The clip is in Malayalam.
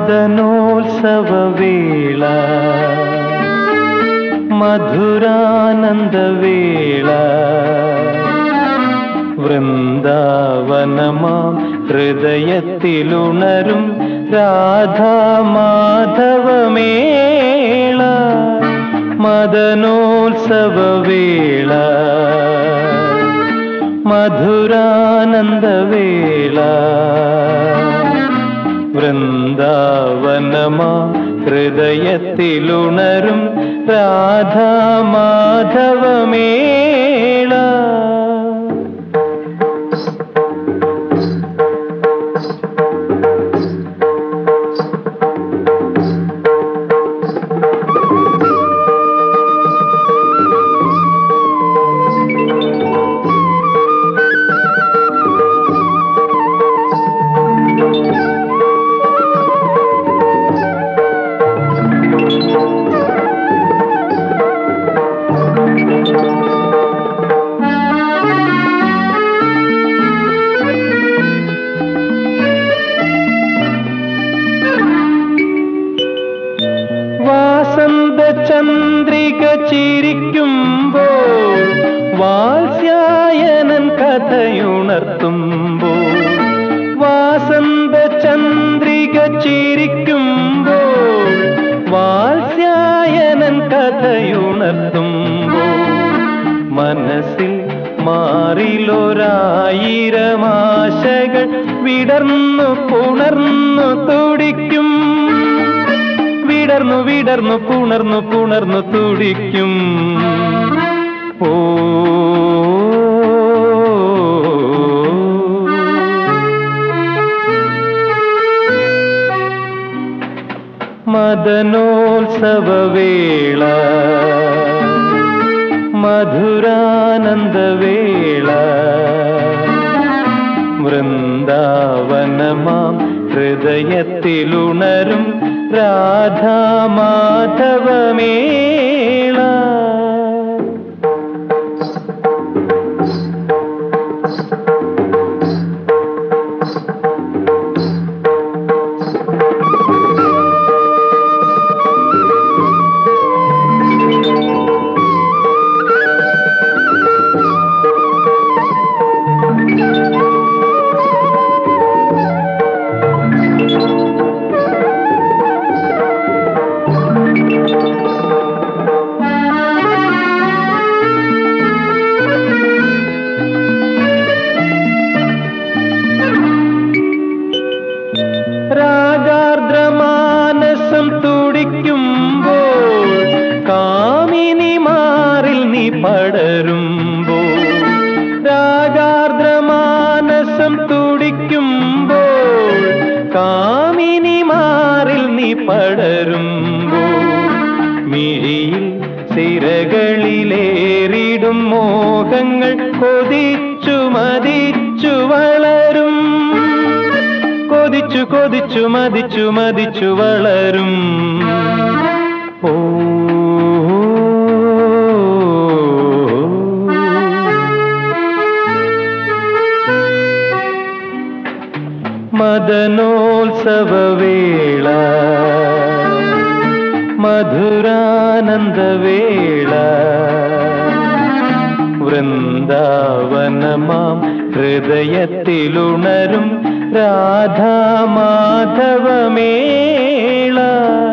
മദനോത്സവവേള മധുരാനന്ദവേള വൃന്ദാവനമാം ഹൃദയത്തിലുണരും രാധാമാധവമേള മദനോത്സവവേള മധുരാനന്ദവേള വൃന്ദാവനമാ ഹൃദയത്തിലുണരും രാധാമാധവമേള വാസന്ത ചന്ദ്രിക ചിരിക്കുമ്പോൾ വാത്സ്യായനൻ കഥയുണർത്തുമ്പോൾ വാസന്ത ചന്ദ്രിക ചിരിക്കുമ്പോൾ വാത്സ്യായനൻ കഥയുണർത്തുമ്പോൾ മനസ്സിൽ മാറിലൊരായിരം ആശകൾ വിടർന്നു പുണർന്നു തുടിക്കും വിടർന്നു വിടർന്നു പുണർന്നു പുണർന്നു തുടിക്കും ഓ മദനോത്സവവേള മധുരാനന്ദവേള വൃന്ദാവനമാം ഹൃദയത്തിലുണരും രാധാമാധവമേള രാഗാർദ്രമാനസം തുടിക്കുമ്പോൾ കാമിനി മാറിൽ നീ പടരുമ്പോൾ രാഗാർദ്രമാനസം തുടിക്കുമ്പോൾ കാമിനി മാറിൽ നീ പടരുമ്പോൾ മിഴിയിൽ സിരകളിലേറിടും മോഹങ്ങൾ കൊതിച്ചു മതിച്ചു വളരും കൊതിച്ചു കൊതിച്ചു മതിച്ചു മതിച്ചു വളരും ഓ മദനോത്സവവേള മധുരാനന്ദവേള വൃന്ദാവനമാം ഹൃദയത്തിലുണരും രാധാമാധവമേള